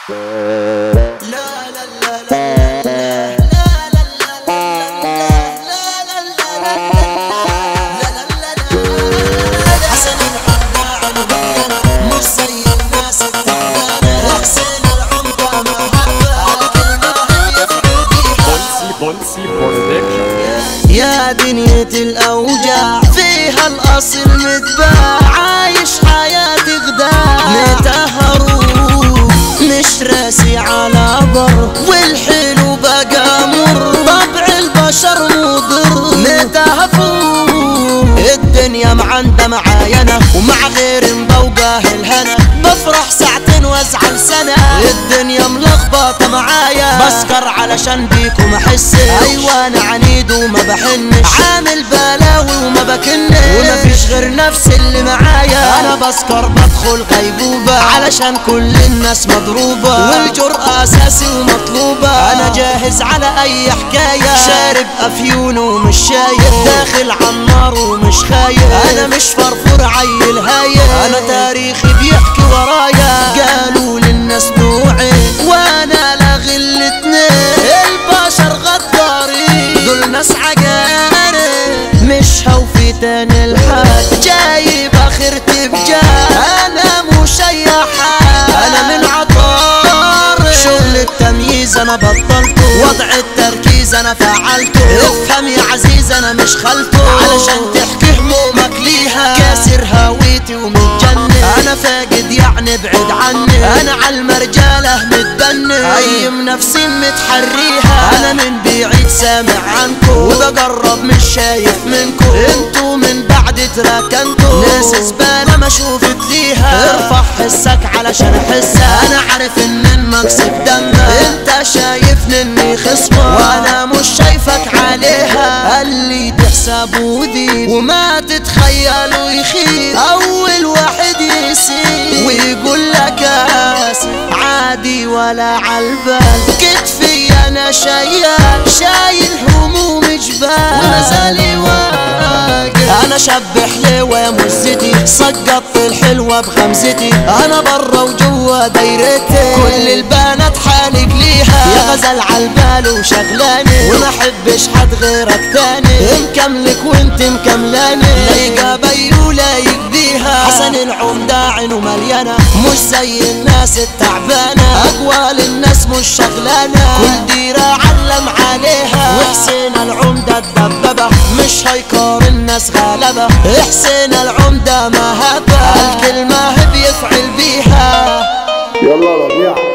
حسن العمدة مش زي الناس التعبانة حسين العمدة محبة كلمة يفرق بيها بولسي برودكشن يا دنيا الأوجاع فيها الأصل متباع عايش حياة غداء متهروب مش راسي على بر والحلو بقى مر طبع البشر مضر متهفوب الدنيا معندة معاينة ومع غير مضوقة الهنا بفرح ساعتين وازعل سنة الدنيا ملخبطة معايا بسكر علشان بيكم احس ايوه انا عنيد وما بحنش عامل بلاوي وما بكنش ومفيش غير نفسي اللي معايا انا بسكر بدخل غيبوبة علشان كل الناس مضروبة والجرأة اساسي ومطلوبة انا جاهز على اي حكاية شارب افيون ومش شايف داخل عالنار ومش خايف انا مش فرفور عيل هايل انا تاريخي بيحكي ورايا قالوا للناس نوعين وانا لغي الاتنين البشر غدارين دول ناس عجارب مش هوفي تاني الحال جايب اخرتي بجاه انا مش اي حال انا من عطار شغل التمييز انا بطلته وضع التركيز انا فعلته افهم يا عزيز انا مش خلته علشان تحكي همومك ليها كاسر هويتي ومتجنن انا فاقد يعني ابعد عني انا على المرجاله متبنن ايم نفسي متحريها انا من بعيد سامع عنكو وبقرب مش شايف منكو انتو من بعد تراكنتو ناس زبالة ما شوفت ليها ارفع حسك علشان احسها انا عارف ان المكسب دمك انت شايفني اني خصمك وانا مش شايفك عليها اللي تحسبه ذيب وما تتخيلوا يخيب اول واحد يسيب ويقول لك اسف عادي ولا عالبال كتفي انا شايل شايل هموم جبال ونزالي واقف انا شب حلوة يا مزتي سقطت الحلوة بغمزتي انا برا وجوا دايرتي كل البنات حالق ليها يا غزل عالبال وشغلاني وما احبش حد غيرك تاني مكملك وانت مكملاني لايقة بيو لايق بيها حسن العمدة عينه مليانة مش زي الناس التعبانة اقوال الناس مش شغلانة كل ديرة علم عليها وحسين العمدة الدبابة مش هيقارن ناس غلبة حسين العمدة مهبة الكلمة بيفعل بيها يلا ربيع